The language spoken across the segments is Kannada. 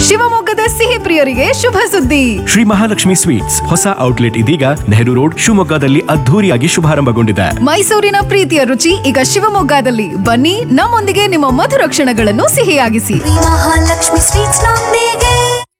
ಶಿವಮೊಗ್ಗದ ಸಿಹಿ ಪ್ರಿಯರಿಗೆ ಶುಭ ಸುದ್ದಿ ಶ್ರೀ ಮಹಾಲಕ್ಷ್ಮಿ ಸ್ವೀಟ್ಸ್ ಹೊಸ ಔಟ್ಲೆಟ್ ಇದೀಗ ನೆಹರು ರೋಡ್ ಶಿವಮೊಗ್ಗದಲ್ಲಿ ಅದ್ಧೂರಿಯಾಗಿ ಶುಭಾರಂಭಗೊಂಡಿದೆ ಮೈಸೂರಿನ ಪ್ರೀತಿಯ ರುಚಿ ಈಗ ಶಿವಮೊಗ್ಗದಲ್ಲಿ ಬನ್ನಿ ನಮ್ಮೊಂದಿಗೆ ನಿಮ್ಮ ಮಧುರ ಕ್ಷಣಗಳನ್ನು ಸಿಹಿಯಾಗಿಸಿ ಮಹಾಲಕ್ಷ್ಮಿ ಸ್ವೀಟ್ಸ್ ನೊಂದಿಗೆ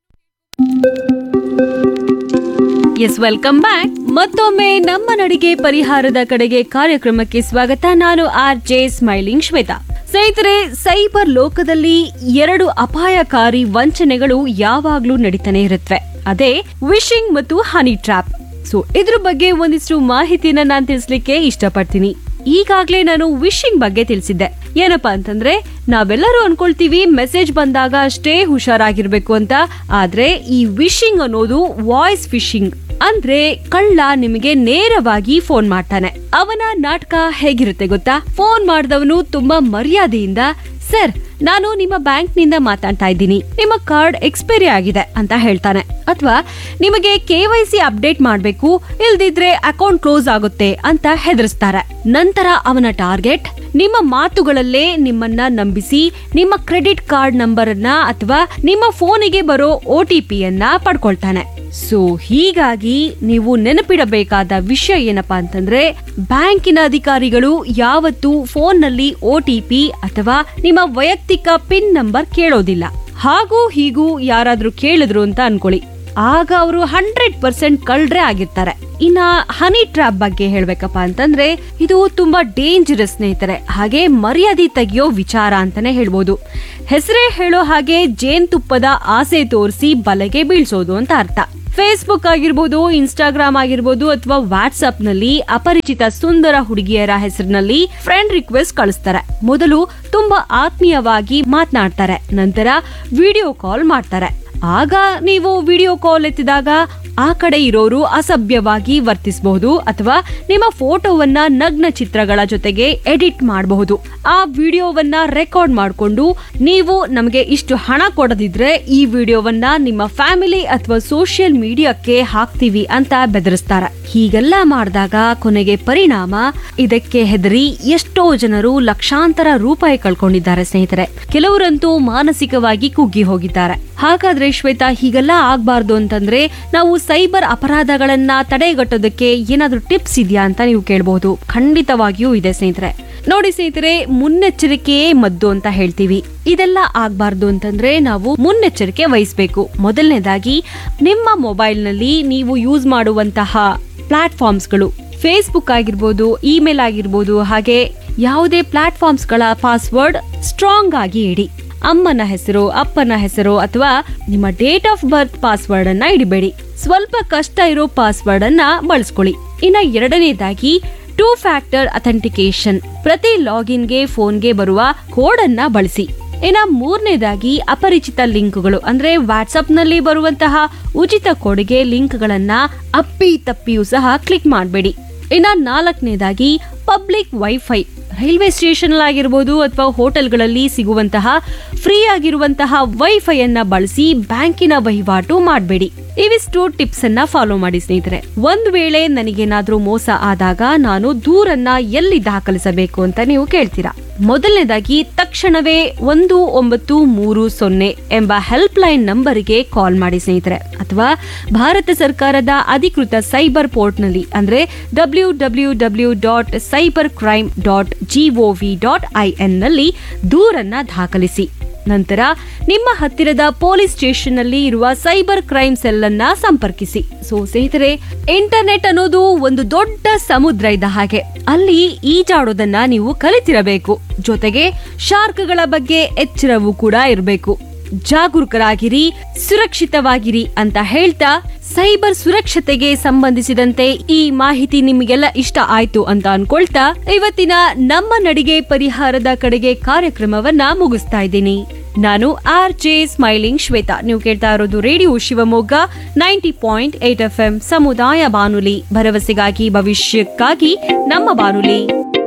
ಎಸ್ ವೆಲ್ಕಮ್ ಬ್ಯಾಕ್ ಮತ್ತೊಮ್ಮೆ ನಮ್ಮ ನಡಿಗೆ ಪರಿಹಾರದ ಕಡೆಗೆ ಕಾರ್ಯಕ್ರಮಕ್ಕೆ ಸ್ವಾಗತ ನಾನು ಆರ್ ಜೆ ಸ್ಮೈಲಿಂಗ್ ಶ್ವೇತಾ ಸ್ನೇಹಿತರೆ ಸೈಬರ್ ಲೋಕದಲ್ಲಿ ಎರಡು ಅಪಾಯಕಾರಿ ವಂಚನೆಗಳು ಯಾವಾಗ್ಲೂ ನಡೀತಾನೆ ಇರುತ್ತವೆ ಅದೇ ವಿಶಿಂಗ್ ಮತ್ತು ಹನಿ ಟ್ರ್ಯಾಪ್ ಸೊ ಇದ್ರ ಬಗ್ಗೆ ಒಂದಿಷ್ಟು ಮಾಹಿತಿನ ನಾನು ತಿಳಿಸ್ಲಿಕ್ಕೆ ಇಷ್ಟಪಡ್ತೀನಿ ಈಗಾಗ್ಲೇ ನಾನು ವಿಶಿಂಗ್ ಬಗ್ಗೆ ತಿಳಿಸಿದ್ದೆ ಏನಪ್ಪಾ ಅಂತಂದ್ರೆ ನಾವೆಲ್ಲರೂ ಅನ್ಕೊಳ್ತೀವಿ ಮೆಸೇಜ್ ಬಂದಾಗ ಅಷ್ಟೇ ಹುಷಾರಾಗಿರ್ಬೇಕು ಅಂತ ಆದ್ರೆ ಈ ವಿಶಿಂಗ್ ಅನ್ನೋದು ವಾಯ್ಸ್ ಫಿಶಿಂಗ್ ಅಂದ್ರೆ ಕಳ್ಳ ನಿಮಗೆ ನೇರವಾಗಿ ಫೋನ್ ಮಾಡ್ತಾನೆ ಅವನ ನಾಟಕ ಹೇಗಿರುತ್ತೆ ಗೊತ್ತಾ ಫೋನ್ ಮಾಡಿದವನು ತುಂಬಾ ಮರ್ಯಾದೆಯಿಂದ ಸರ್ ನಾನು ನಿಮ್ಮ ಬ್ಯಾಂಕ್ ನಿಂದ ಮಾತಾಡ್ತಾ ಇದ್ದೀನಿ ನಿಮ್ಮ ಕಾರ್ಡ್ ಎಕ್ಸ್ಪೈರಿ ಆಗಿದೆ ಅಂತ ಹೇಳ್ತಾನೆ ಅಥವಾ ನಿಮಗೆ ಕೆ ವೈ ಸಿ ಅಪ್ಡೇಟ್ ಮಾಡ್ಬೇಕು ಇಲ್ದಿದ್ರೆ ಅಕೌಂಟ್ ಕ್ಲೋಸ್ ಆಗುತ್ತೆ ಅಂತ ಹೆದರಿಸ್ತಾರೆ ನಂತರ ಅವನ ಟಾರ್ಗೆಟ್ ನಿಮ್ಮ ಮಾತುಗಳಲ್ಲೇ ನಿಮ್ಮನ್ನ ನಂಬಿಸಿ ನಿಮ್ಮ ಕ್ರೆಡಿಟ್ ಕಾರ್ಡ್ ನಂಬರ್ ಅನ್ನ ಅಥವಾ ನಿಮ್ಮ ಫೋನಿಗೆ ಬರೋ ಒ ಟಿ ಪಿಯನ್ನ ಪಡ್ಕೊಳ್ತಾನೆ ಸೊ ಹೀಗಾಗಿ ನೀವು ನೆನಪಿಡಬೇಕಾದ ವಿಷಯ ಏನಪ್ಪಾ ಅಂತಂದ್ರೆ ಬ್ಯಾಂಕಿನ ಅಧಿಕಾರಿಗಳು ಯಾವತ್ತೂ ಫೋನ್ನಲ್ಲಿ ಒ ಟಿ ಪಿ ಅಥವಾ ನಿಮ್ಮ ವೈಯಕ್ತಿಕ ಪಿನ್ ನಂಬರ್ ಕೇಳೋದಿಲ್ಲ ಹಾಗೂ ಹೀಗೂ ಯಾರಾದ್ರೂ ಕೇಳಿದ್ರು ಅಂತ ಅನ್ಕೊಳ್ಳಿ ಆಗ ಅವರು ಹಂಡ್ರೆಡ್ ಪರ್ಸೆಂಟ್ ಕಳ್ರೆ ಆಗಿರ್ತಾರೆ ಇನ್ನ ಹನಿ ಟ್ರ್ಯಾಪ್ ಬಗ್ಗೆ ಹೇಳ್ಬೇಕಪ್ಪ ಅಂತಂದ್ರೆ ಇದು ತುಂಬಾ ಡೇಂಜರಸ್ ಸ್ನೇಹಿತರೆ ಹಾಗೆ ಮರ್ಯಾದೆ ತೆಗೆಯೋ ವಿಚಾರ ಅಂತಾನೆ ಹೇಳ್ಬೋದು ಹೆಸರೇ ಹೇಳೋ ಹಾಗೆ ಜೇನ್ತುಪ್ಪದ ಆಸೆ ತೋರಿಸಿ ಬಲೆಗೆ ಬೀಳ್ಸೋದು ಅಂತ ಅರ್ಥ ಫೇಸ್ಬುಕ್ ಆಗಿರ್ಬೋದು ಇನ್ಸ್ಟಾಗ್ರಾಮ್ ಆಗಿರ್ಬೋದು ಅಥವಾ ವಾಟ್ಸ್ಆಪ್ ನಲ್ಲಿ ಅಪರಿಚಿತ ಸುಂದರ ಹುಡುಗಿಯರ ಹೆಸರಿನಲ್ಲಿ ಫ್ರೆಂಡ್ ರಿಕ್ವೆಸ್ಟ್ ಕಳಿಸ್ತಾರೆ ಮೊದಲು ತುಂಬಾ ಆತ್ಮೀಯವಾಗಿ ಮಾತನಾಡ್ತಾರೆ ನಂತರ ವಿಡಿಯೋ ಕಾಲ್ ಮಾಡ್ತಾರೆ ಆಗ ನೀವು ವಿಡಿಯೋ ಕಾಲ್ ಎತ್ತಿದಾಗ ಆ ಕಡೆ ಇರೋರು ಅಸಭ್ಯವಾಗಿ ವರ್ತಿಸಬಹುದು ಅಥವಾ ನಿಮ್ಮ ಫೋಟೋವನ್ನ ನಗ್ನ ಚಿತ್ರಗಳ ಜೊತೆಗೆ ಎಡಿಟ್ ಮಾಡಬಹುದು ಆ ವಿಡಿಯೋವನ್ನ ರೆಕಾರ್ಡ್ ಮಾಡಿಕೊಂಡು ನೀವು ನಮಗೆ ಇಷ್ಟು ಹಣ ಕೊಡದಿದ್ರೆ ಈ ವಿಡಿಯೋವನ್ನ ನಿಮ್ಮ ಫ್ಯಾಮಿಲಿ ಅಥವಾ ಸೋಷಿಯಲ್ ಮೀಡಿಯಾಕ್ಕೆ ಹಾಕ್ತೀವಿ ಅಂತ ಬೆದರಿಸ್ತಾರೆ ಹೀಗೆಲ್ಲ ಮಾಡಿದಾಗ ಕೊನೆಗೆ ಪರಿಣಾಮ ಇದಕ್ಕೆ ಹೆದರಿ ಎಷ್ಟೋ ಜನರು ಲಕ್ಷಾಂತರ ರೂಪಾಯಿ ಕಳ್ಕೊಂಡಿದ್ದಾರೆ ಸ್ನೇಹಿತರೆ ಕೆಲವರಂತೂ ಮಾನಸಿಕವಾಗಿ ಕುಗ್ಗಿ ಹೋಗಿದ್ದಾರೆ ಹಾಗಾದ್ರೆ ಶ್ವೇತಾ ಹೀಗೆಲ್ಲ ಆಗ್ಬಾರ್ದು ಅಂತಂದ್ರೆ ನಾವು ಸೈಬರ್ ಅಪರಾಧಗಳನ್ನ ತಡೆಗಟ್ಟೋದಕ್ಕೆ ಏನಾದ್ರೂ ಟಿಪ್ಸ್ ಇದೆಯಾ ಅಂತ ನೀವು ಕೇಳಬಹುದು ಖಂಡಿತವಾಗಿಯೂ ಇದೆ ಸ್ನೇಹಿತರೆ ನೋಡಿ ಸ್ನೇಹಿತರೆ ಮುನ್ನೆಚ್ಚರಿಕೆಯೇ ಮದ್ದು ಅಂತ ಹೇಳ್ತೀವಿ ಇದೆಲ್ಲ ಆಗ್ಬಾರ್ದು ಅಂತಂದ್ರೆ ನಾವು ಮುನ್ನೆಚ್ಚರಿಕೆ ವಹಿಸಬೇಕು ಮೊದಲನೇದಾಗಿ ನಿಮ್ಮ ಮೊಬೈಲ್ನಲ್ಲಿ ನೀವು ಯೂಸ್ ಮಾಡುವಂತಹ ಪ್ಲಾಟ್ಫಾರ್ಮ್ಸ್ಗಳು ಫೇಸ್ಬುಕ್ ಆಗಿರ್ಬೋದು ಇಮೇಲ್ ಆಗಿರ್ಬೋದು ಹಾಗೆ ಯಾವುದೇ ಪ್ಲಾಟ್ಫಾರ್ಮ್ಸ್ಗಳ ಪಾಸ್ವರ್ಡ್ ಸ್ಟ್ರಾಂಗ್ ಆಗಿ ಇಡಿ ಅಮ್ಮನ ಹೆಸರು ಅಪ್ಪನ ಹೆಸರು ಅಥವಾ ನಿಮ್ಮ ಡೇಟ್ ಆಫ್ ಬರ್ತ್ ಪಾಸ್ವರ್ಡ್ ಅನ್ನ ಇಡಬೇಡಿ ಸ್ವಲ್ಪ ಕಷ್ಟ ಇರೋ ಪಾಸ್ವರ್ಡ್ ಅನ್ನ ಬಳಸ್ಕೊಳ್ಳಿ ಇನ್ನ ಎರಡನೇದಾಗಿ ಟೂ ಫ್ಯಾಕ್ಟರ್ ಅಥೆಂಟಿಕೇಶನ್ ಪ್ರತಿ ಲಾಗಿನ್ಗೆ ಫೋನ್ಗೆ ಬರುವ ಕೋಡ್ ಅನ್ನ ಬಳಸಿ ಇನ್ನ ಮೂರನೇದಾಗಿ ಅಪರಿಚಿತ ಲಿಂಕ್ಗಳು ಅಂದ್ರೆ ವಾಟ್ಸ್ಆಪ್ ನಲ್ಲಿ ಬರುವಂತಹ ಉಚಿತ ಕೊಡುಗೆ ಲಿಂಕ್ಗಳನ್ನ ಅಪ್ಪಿ ತಪ್ಪಿಯೂ ಸಹ ಕ್ಲಿಕ್ ಮಾಡಬೇಡಿ ಇನ್ನ ನಾಲ್ಕನೇದಾಗಿ ಪಬ್ಲಿಕ್ ವೈಫೈ ರೈಲ್ವೆ ಸ್ಟೇಷನ್ ಆಗಿರ್ಬೋದು ಅಥವಾ ಹೋಟೆಲ್ಗಳಲ್ಲಿ ಸಿಗುವಂತಹ ಫ್ರೀ ಆಗಿರುವಂತಹ ವೈಫೈ ಅನ್ನ ಬಳಸಿ ಬ್ಯಾಂಕಿನ ವಹಿವಾಟು ಮಾಡಬೇಡಿ ಇವಿಷ್ಟು ಟಿಪ್ಸ್ ಅನ್ನ ಫಾಲೋ ಮಾಡಿ ಸ್ನೇಹಿತರೆ ಒಂದ್ ವೇಳೆ ನನಗೇನಾದ್ರೂ ಮೋಸ ಆದಾಗ ನಾನು ದೂರನ್ನ ಎಲ್ಲಿ ದಾಖಲಿಸಬೇಕು ಅಂತ ನೀವು ಕೇಳ್ತೀರಾ ಮೊದಲನೇದಾಗಿ ತಕ್ಷಣವೇ ಒಂದು ಒಂಬತ್ತು ಮೂರು ಸೊನ್ನೆ ಎಂಬ ಹೆಲ್ಪ್ ಲೈನ್ ನಂಬರ್ಗೆ ಕಾಲ್ ಮಾಡಿ ಸ್ನೇಹಿತರೆ ಅಥವಾ ಭಾರತ ಸರ್ಕಾರದ ಅಧಿಕೃತ ಸೈಬರ್ ಪೋರ್ಟ್ನಲ್ಲಿ ಅಂದ್ರೆ W W W dot cyber crime dot G O V dot I N ನಲ್ಲಿ ದೂರನ್ನ ದಾಖಲಿಸಿ ನಂತರ ನಿಮ್ಮ ಹತ್ತಿರದ ಪೊಲೀಸ್ ಸ್ಟೇಷನ್ ನಲ್ಲಿ ಇರುವ ಸೈಬರ್ ಕ್ರೈಮ್ ಸೆಲ್ ಅನ್ನ ಸಂಪರ್ಕಿಸಿ ಸೊ ಸ್ನೇಹಿತರೆ ಇಂಟರ್ನೆಟ್ ಅನ್ನೋದು ಒಂದು ದೊಡ್ಡ ಸಮುದ್ರ ಇದ್ದ ಹಾಗೆ ಅಲ್ಲಿ ಈಜಾಡೋದನ್ನ ನೀವು ಕಲಿತಿರಬೇಕು ಜೊತೆಗೆ ಶಾರ್ಕ್ಗಳ ಬಗ್ಗೆ ಎಚ್ಚರವೂ ಕೂಡ ಇರಬೇಕು ಜಾಗರೂಕರಾಗಿರಿ ಸುರಕ್ಷಿತವಾಗಿರಿ ಅಂತ ಹೇಳ್ತಾ ಸೈಬರ್ ಸುರಕ್ಷತೆಗೆ ಸಂಬಂಧಿಸಿದಂತೆ ಈ ಮಾಹಿತಿ ನಿಮಗೆಲ್ಲ ಇಷ್ಟ ಆಯ್ತು ಅಂತ ಅನ್ಕೊಳ್ತಾ ಇವತ್ತಿನ ನಮ್ಮ ನಡಿಗೆ ಪರಿಹಾರದ ಕಡೆಗೆ ಕಾರ್ಯಕ್ರಮವನ್ನ ಮುಗಿಸ್ತಾ ಇದ್ದೀನಿ ನಾನು ಆರ್ ಜೆ ಸ್ಮೈಲಿಂಗ್ ಶ್ವೇತಾ ನೀವು ಕೇಳ್ತಾ ಇರೋದು radio Shivamogga ninety point eight F M ಸಮುದಾಯ ಬಾನುಲಿ ಭರವಸೆಗಾಗಿ ಭವಿಷ್ಯಕ್ಕಾಗಿ ನಮ್ಮ ಬಾನುಲಿ